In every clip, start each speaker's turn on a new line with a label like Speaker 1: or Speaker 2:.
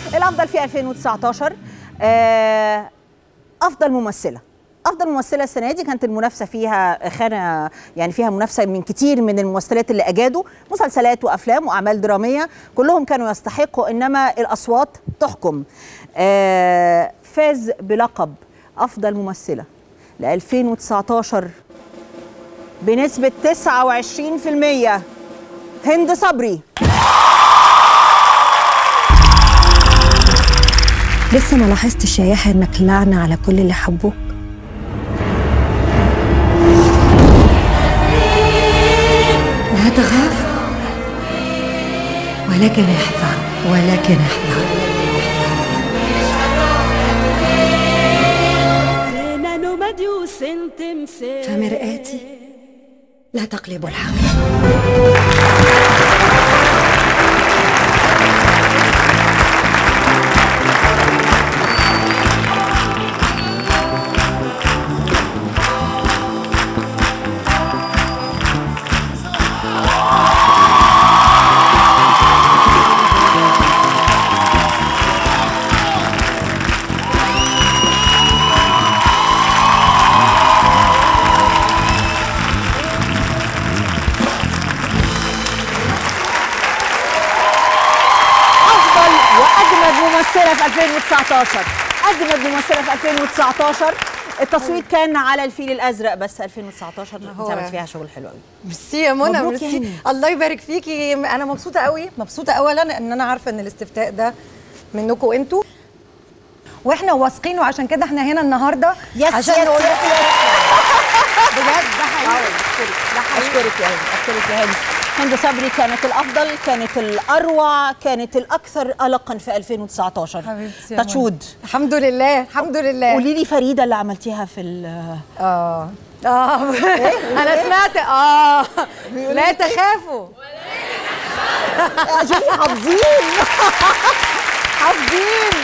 Speaker 1: الافضل في 2019 آه، افضل ممثله افضل ممثله السنه دي كانت المنافسه فيها خانه يعني فيها منافسه من كتير من الممثلات اللي اجادوا مسلسلات وافلام واعمال دراميه كلهم كانوا يستحقوا انما الاصوات تحكم آه، فاز بلقب افضل ممثله ل 2019 بنسبه 29% هند صبري
Speaker 2: لسه ما لاحظتش يا يحيى انك لعنة على كل اللي حبوك لا تخاف ولكن احذر ولكن احذر فمرآتي لا تقلب الحق
Speaker 1: افضل واجمد ممثله في 2019 اجمد ممثله في 2019 التصويت كان على الفيل الازرق بس 2019
Speaker 3: هو-
Speaker 1: انت عملت فيها شغل حلو قوي
Speaker 3: ميرسي يا منى
Speaker 1: مبروك
Speaker 3: ميرسي
Speaker 1: يعني.
Speaker 3: الله يبارك فيكي انا مبسوطه قوي مبسوطه اولا ان انا عارفه ان الاستفتاء ده منكم انتوا واحنا واثقين وعشان كده احنا هنا النهارده
Speaker 1: يس
Speaker 3: عشان
Speaker 1: يس
Speaker 3: نقول
Speaker 1: يس
Speaker 3: لكم بجد ده حقيقي
Speaker 1: اشكرك يا هند اشكرك يا هند هند صبري كانت الافضل كانت الاروع كانت الاكثر القا في 2019
Speaker 3: حبيبتي يا منى.
Speaker 1: تاتشود
Speaker 3: الحمد لله الحمد لله
Speaker 1: قولي لي فريده اللي عملتيها في ال-
Speaker 3: اه اه انا سمعت اه لا تخافوا
Speaker 1: آه، شوفي حافظين حافظين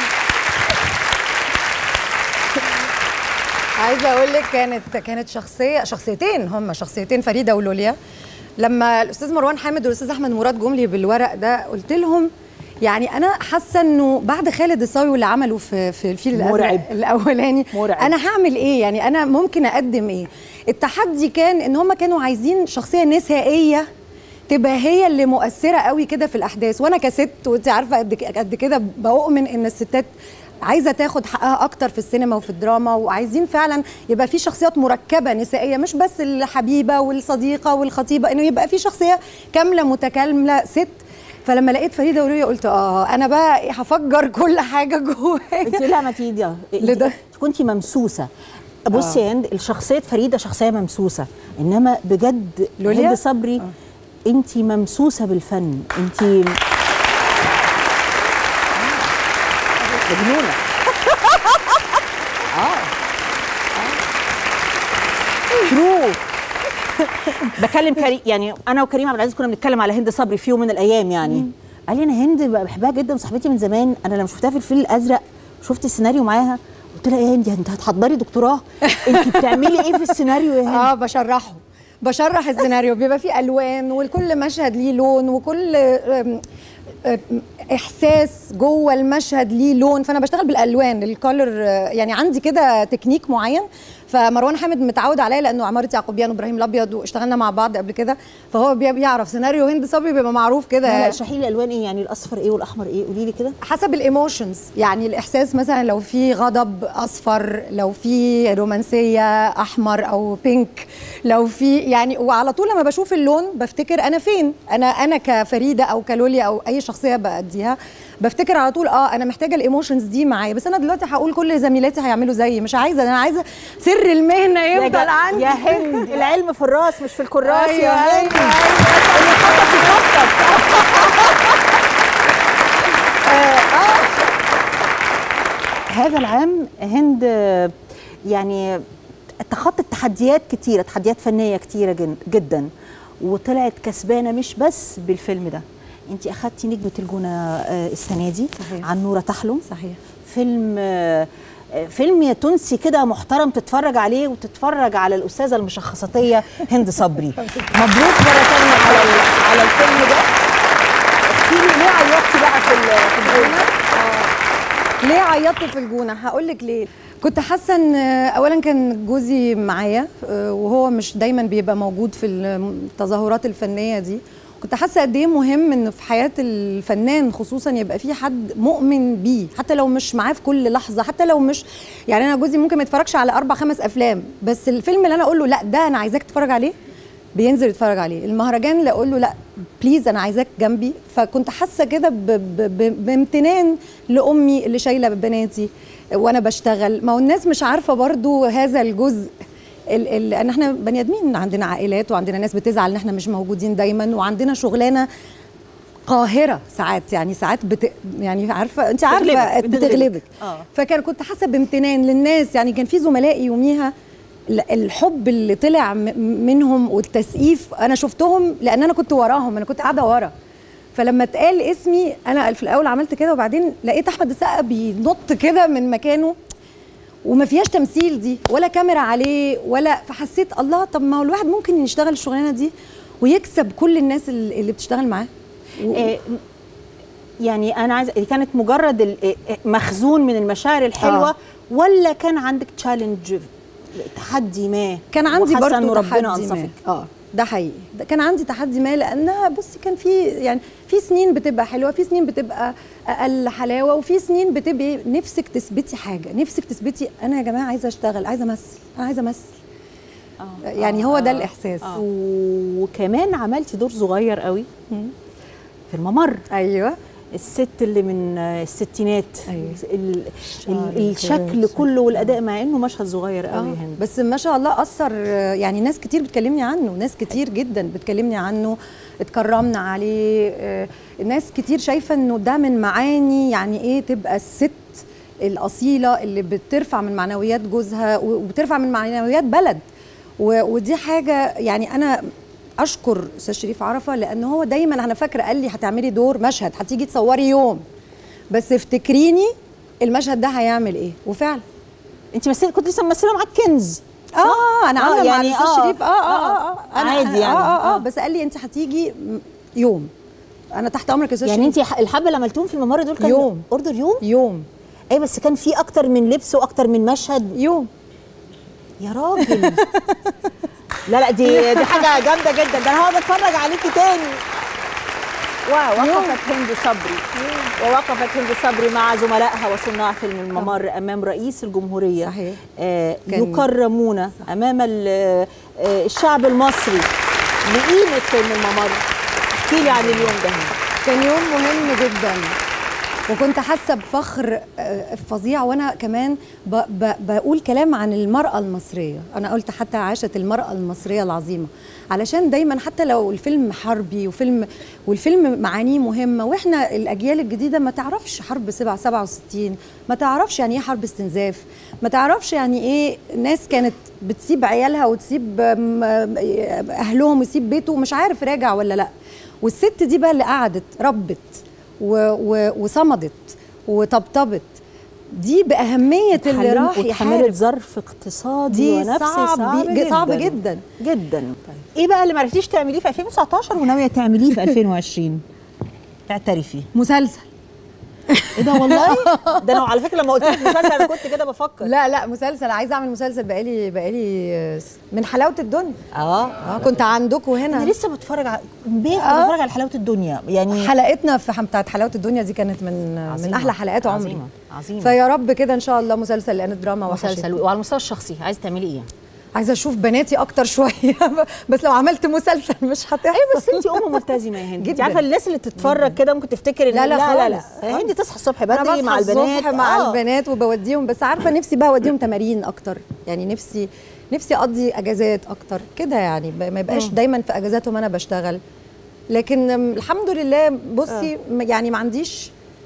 Speaker 3: عايزه اقول لك كانت كانت شخصيه شخصيتين هم شخصيتين فريده ولوليا لما الاستاذ مروان حامد والاستاذ احمد مراد جملي بالورق ده قلت لهم يعني انا حاسه انه بعد خالد الصاوي واللي عمله في في الفيل الازرق
Speaker 1: مرعب.
Speaker 3: الاولاني
Speaker 1: مرعب.
Speaker 3: انا هعمل ايه يعني انا ممكن اقدم ايه التحدي كان ان هم كانوا عايزين شخصيه نسائيه تبقى هي اللي مؤثره قوي كده في الاحداث وانا كست وانت عارفه قد ك- قد كده بؤمن ان الستات عايزه تاخد حقها اكتر في السينما وفي الدراما وعايزين فعلا يبقى في شخصيات مركبه نسائيه مش بس الحبيبه والصديقه والخطيبه انه يبقى في شخصيه كامله متكامله ست فلما لقيت فريده ولوليا قلت اه انا بقى هفجر كل حاجه جوايا
Speaker 1: انت ايه اللي عملتيه ده؟
Speaker 3: لده؟
Speaker 1: كنت ممسوسه بصي يا هند الشخصيه فريده شخصيه ممسوسه انما بجد
Speaker 3: لوليا؟
Speaker 1: هند صبري انت ممسوسه بالفن انت مجنونه اه ترو بكلم كريم يعني انا وكريم عبد العزيز كنا بنتكلم على هند صبري في يوم من الايام يعني قال لي انا هند بحبها جدا صاحبتي من زمان انا لما شفتها في الفيل الازرق شفت السيناريو معاها قلت لها يا هند انت هتحضري دكتوراه انت بتعملي ايه في السيناريو يا هند
Speaker 3: اه بشرحه بشرح السيناريو بيبقى فيه الوان وكل مشهد ليه لون وكل أم، أم، احساس جوه المشهد ليه لون فانا بشتغل بالالوان الكولر يعني عندي كده تكنيك معين فمروان حامد متعود عليا لانه عماره يعقوبيان وابراهيم الابيض واشتغلنا مع بعض قبل كده فهو بي- بيعرف سيناريو هند صبري بيبقى معروف
Speaker 1: لا لا
Speaker 3: كده
Speaker 1: اشرحي لي الالوان ايه يعني الاصفر ايه والاحمر ايه قولي لي كده
Speaker 3: حسب الايموشنز يعني الاحساس مثلا لو في غضب اصفر لو في رومانسيه احمر او بينك لو في يعني وعلى طول لما بشوف اللون بفتكر انا فين انا انا كفريده او كلوليا او اي شخصيه باديها بفتكر على طول اه انا محتاجه الايموشنز دي معايا بس انا دلوقتي هقول كل زميلاتي هيعملوا زيي مش عايزه انا عايزه سر المهنه
Speaker 1: يا
Speaker 3: يفضل
Speaker 1: جا-
Speaker 3: عندي
Speaker 1: يا هند العلم في الراس مش في الكراس
Speaker 3: أيوة،
Speaker 1: يا هند
Speaker 3: أيوة،
Speaker 1: اللي خطط يخطط آه، آه. هذا العام هند آه، يعني تخطت تحديات كتيرة تحديات فنية كتيرة جن- جدا وطلعت كسبانة مش بس بالفيلم ده انت اخدتي نجمة الجونة آه، السنة دي
Speaker 3: صحيح.
Speaker 1: عن نورة تحلم
Speaker 3: صحيح
Speaker 1: فيلم آه، آه، فيلم تونسي كده محترم تتفرج عليه وتتفرج على الاستاذه المشخصاتيه هند صبري مبروك مره ثانيه على ال- على الفيلم ده احكي لي ليه عيطتي بقى في ال- في الجونه
Speaker 3: ليه عيطت في الجونه هقول لك ليه كنت حاسه ان اولا كان جوزي معايا آه، وهو مش دايما بيبقى موجود في التظاهرات الفنيه دي كنت حاسه قد ايه مهم ان في حياه الفنان خصوصا يبقى في حد مؤمن بيه حتى لو مش معاه في كل لحظه حتى لو مش يعني انا جوزي ممكن ما يتفرجش على اربع خمس افلام بس الفيلم اللي انا اقول له لا ده انا عايزاك تتفرج عليه بينزل يتفرج عليه المهرجان اللي اقول له لا بليز انا عايزاك جنبي فكنت حاسه كده ب- ب- ب- بامتنان لامي اللي شايله بناتي وانا بشتغل ما هو الناس مش عارفه برضو هذا الجزء ال- ال- ان احنا بني ادمين عندنا عائلات وعندنا ناس بتزعل ان احنا مش موجودين دايما وعندنا شغلانه قاهره ساعات يعني ساعات بت... يعني عارفه انت عارفه
Speaker 1: بتغلبك، بتغلبك.
Speaker 3: بتغلبك
Speaker 1: آه.
Speaker 3: فكان كنت حاسه بامتنان للناس يعني كان في زملائي يوميها ال- الحب اللي طلع م- منهم والتسقيف انا شفتهم لان انا كنت وراهم انا كنت قاعده ورا فلما اتقال اسمي انا في الاول عملت كده وبعدين لقيت احمد السقا بينط كده من مكانه وما فيهاش تمثيل دي ولا كاميرا عليه ولا فحسيت الله طب ما هو الواحد ممكن يشتغل الشغلانه دي ويكسب كل الناس اللي اللي بتشتغل معاه و-
Speaker 1: آه، يعني انا عايزه دي كانت مجرد ال- آه، مخزون من المشاعر الحلوه
Speaker 3: آه.
Speaker 1: ولا كان عندك تشالنج تحدي ما
Speaker 3: كان عندي
Speaker 1: وحاسة
Speaker 3: برضه
Speaker 1: إنه ربنا
Speaker 3: تحدي ما
Speaker 1: انصفك
Speaker 3: اه ده حقيقي ده كان عندي تحدي ما لانها بصي كان في يعني في سنين بتبقى حلوه في سنين بتبقى اقل حلاوه وفي سنين بتبقي نفسك تثبتي حاجه نفسك تثبتي انا يا جماعه عايزه اشتغل عايزه امثل انا عايزه امثل يعني هو ده الاحساس
Speaker 1: وكمان عملتي دور صغير قوي في الممر
Speaker 3: ايوه
Speaker 1: الست اللي من آه، الستينات
Speaker 3: أيوة.
Speaker 1: ال-
Speaker 3: شعر
Speaker 1: ال- الشكل
Speaker 3: كده.
Speaker 1: كله والاداء مع انه مشهد صغير قوي
Speaker 3: آه،
Speaker 1: هند
Speaker 3: بس ما شاء الله اثر آه، يعني ناس كتير بتكلمني عنه ناس كتير جدا بتكلمني عنه اتكرمنا عليه آه، ناس كتير شايفه انه ده من معاني يعني ايه تبقى الست الاصيله اللي بترفع من معنويات جوزها و- وبترفع من معنويات بلد و- ودي حاجه يعني انا اشكر استاذ شريف عرفه لان هو دايما انا فاكره قال لي هتعملي دور مشهد هتيجي تصوري يوم بس افتكريني المشهد ده هيعمل ايه وفعلا
Speaker 1: انت مثل كنت لسه ممثله معاك كنز
Speaker 3: اه انا
Speaker 1: آه،
Speaker 3: عامله مع
Speaker 1: يعني
Speaker 3: الاستاذ
Speaker 1: آه،
Speaker 3: شريف اه اه اه,
Speaker 1: آه،
Speaker 3: أنا
Speaker 1: عادي يعني.
Speaker 3: اه اه,
Speaker 1: آه.
Speaker 3: آه بس قال لي انت هتيجي م- يوم انا تحت امرك يا استاذ
Speaker 1: يعني
Speaker 3: شريف
Speaker 1: انت الحبه اللي عملتوهم في الممر دول كان
Speaker 3: يوم.
Speaker 1: اوردر يوم
Speaker 3: يوم
Speaker 1: اي بس كان في اكتر من لبس واكتر من مشهد
Speaker 3: يوم
Speaker 1: يا راجل لا لا دي دي حاجه جامده جدا ده انا هقعد اتفرج عليكي تاني ووقفت هند صبري ووقفت هند صبري مع زملائها وصناع فيلم الممر امام رئيس الجمهوريه
Speaker 3: صحيح.
Speaker 1: آه
Speaker 3: كان-
Speaker 1: يكرمون امام ال- آه الشعب المصري لقيمه فيلم الممر احكي لي عن اليوم ده هند.
Speaker 3: كان يوم مهم جدا وكنت حاسه بفخر آه، فظيع وانا كمان ب ب بقول كلام عن المراه المصريه انا قلت حتى عاشت المراه المصريه العظيمه علشان دايما حتى لو الفيلم حربي وفيلم والفيلم معانيه مهمه واحنا الاجيال الجديده ما تعرفش حرب 7 67 ما تعرفش يعني ايه حرب استنزاف ما تعرفش يعني ايه ناس كانت بتسيب عيالها وتسيب آم، آم، اهلهم ويسيب بيته ومش عارف راجع ولا لا والست دي بقى اللي قعدت ربت و و وصمدت وطبطبت دي بأهمية اللي
Speaker 1: وتحمل-
Speaker 3: راح
Speaker 1: وتحملت
Speaker 3: يحارب
Speaker 1: ظرف اقتصادي
Speaker 3: دي
Speaker 1: ونفسي
Speaker 3: صعب
Speaker 1: صعب,
Speaker 3: ج- صعب جدا.
Speaker 1: جدا ايه بقى اللي ما عرفتيش تعمليه في 2019 وناويه تعمليه في 2020 اعترفي
Speaker 3: مسلسل
Speaker 1: ايه ده والله ده انا على فكره لما قلت لك مسلسل انا كنت كده بفكر
Speaker 3: لا لا مسلسل عايزه اعمل مسلسل بقالي بقالي آه، من حلاوه الدنيا
Speaker 1: اه
Speaker 3: اه كنت عندكم
Speaker 1: انا
Speaker 3: هنا
Speaker 1: لسه بتفرج على امبارح
Speaker 3: آه.
Speaker 1: بتفرج على حلاوه الدنيا يعني
Speaker 3: حلقتنا في حم- بتاعت حلاوه الدنيا دي كانت من من
Speaker 1: عظيمة.
Speaker 3: احلى حلقات عمري
Speaker 1: عظيمة. عظيمة.
Speaker 3: فيا رب كده ان شاء الله مسلسل لان الدراما
Speaker 1: مسلسل
Speaker 3: وحشتني
Speaker 1: وعلى المستوى الشخصي عايزه تعملي ايه؟
Speaker 3: عايزه اشوف بناتي اكتر شويه بس لو عملت مسلسل مش هتحصل
Speaker 1: ايه بس انت ام ملتزمه يا هند انت
Speaker 3: جداً.
Speaker 1: عارفه الناس اللي تتفرج كده ممكن تفتكر ان
Speaker 3: لا لا
Speaker 1: لا لا, لا.
Speaker 3: خالص.
Speaker 1: هي هند تصحى الصبح
Speaker 3: انا
Speaker 1: بدري
Speaker 3: بصحى
Speaker 1: مع البنات
Speaker 3: الصبح مع
Speaker 1: آه.
Speaker 3: البنات وبوديهم بس عارفه نفسي بقى اوديهم تمارين اكتر يعني نفسي نفسي اقضي اجازات اكتر كده يعني ب- ما يبقاش دايما في اجازاتهم انا بشتغل لكن أم، الحمد لله بصي م- يعني ما عنديش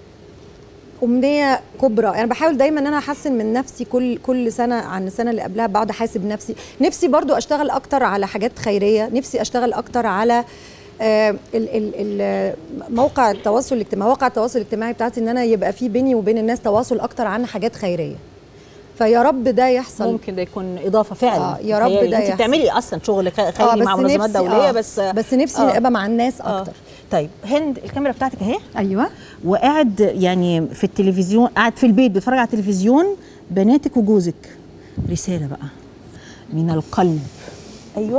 Speaker 3: امنيه كبرى يعني بحاول دايما ان انا احسن من نفسي كل كل سنه عن السنه اللي قبلها بقعد احاسب نفسي نفسي برضو اشتغل اكتر على حاجات خيريه نفسي اشتغل اكتر على آه، ال- ال- ال- موقع التواصل الاجتماعي مواقع التواصل الاجتماعي بتاعتي ان انا يبقى في بيني وبين الناس تواصل اكتر عن حاجات خيريه فيا رب ده يحصل
Speaker 1: ممكن ده يكون اضافه فعلا
Speaker 3: آه، يا رب
Speaker 1: متهيألي.
Speaker 3: ده
Speaker 1: انت
Speaker 3: يحصل.
Speaker 1: بتعملي اصلا شغل خ- خيري
Speaker 3: بس
Speaker 1: مع منظمات
Speaker 3: نفسي-
Speaker 1: دوليه
Speaker 3: آه،
Speaker 1: بس
Speaker 3: بس نفسي
Speaker 1: آه.
Speaker 3: ابقى مع الناس
Speaker 1: آه.
Speaker 3: اكتر
Speaker 1: طيب هند الكاميرا بتاعتك اهي
Speaker 3: ايوه
Speaker 1: وقاعد يعني في التلفزيون قاعد في البيت بيتفرج على التلفزيون بناتك وجوزك رساله بقى من القلب ايوه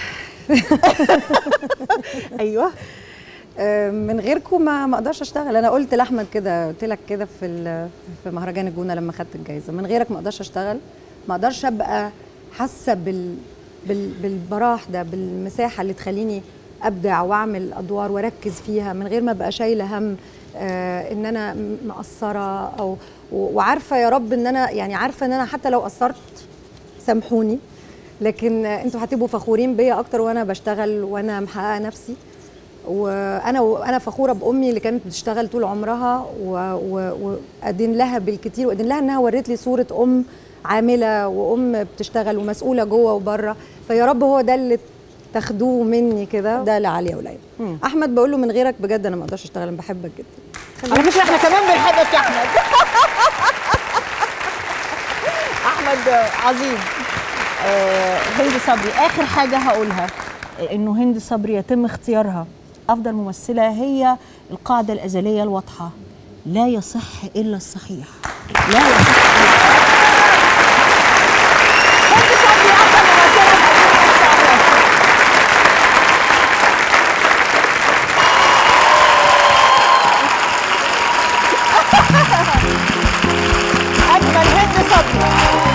Speaker 1: ايوه
Speaker 3: آه، من غيركم ما ما اقدرش اشتغل انا قلت لاحمد كده قلت لك كده في ال- في مهرجان الجونه لما خدت الجائزه من غيرك ما اقدرش اشتغل ما اقدرش ابقى حاسه بال بال بالبراح ده بالمساحه اللي تخليني ابدع واعمل ادوار واركز فيها من غير ما ابقى شايله هم آه ان انا م- مقصره او و- وعارفه يا رب ان انا يعني عارفه ان انا حتى لو قصرت سامحوني لكن آه، انتوا هتبقوا فخورين بيا اكتر وانا بشتغل وانا محققه نفسي وانا وانا فخوره بامي اللي كانت بتشتغل طول عمرها و- و- وادين لها بالكتير وادين لها انها ورت لي صوره ام عامله وام بتشتغل ومسؤوله جوه وبره فيا رب هو ده اللي تاخدوه مني كده ده لعليا وليلى احمد بقول له من غيرك بجد انا ما اقدرش اشتغل انا بحبك جدا
Speaker 1: على فكره احنا كمان بنحبك يا احمد احمد عظيم آه، هند صبري اخر حاجه هقولها آه، انه هند صبري يتم اختيارها افضل ممثله هي القاعده الازليه الواضحه لا يصح الا الصحيح لا يصح إلا هند صبري افضل ممثله في 2019 اجمل هند صبري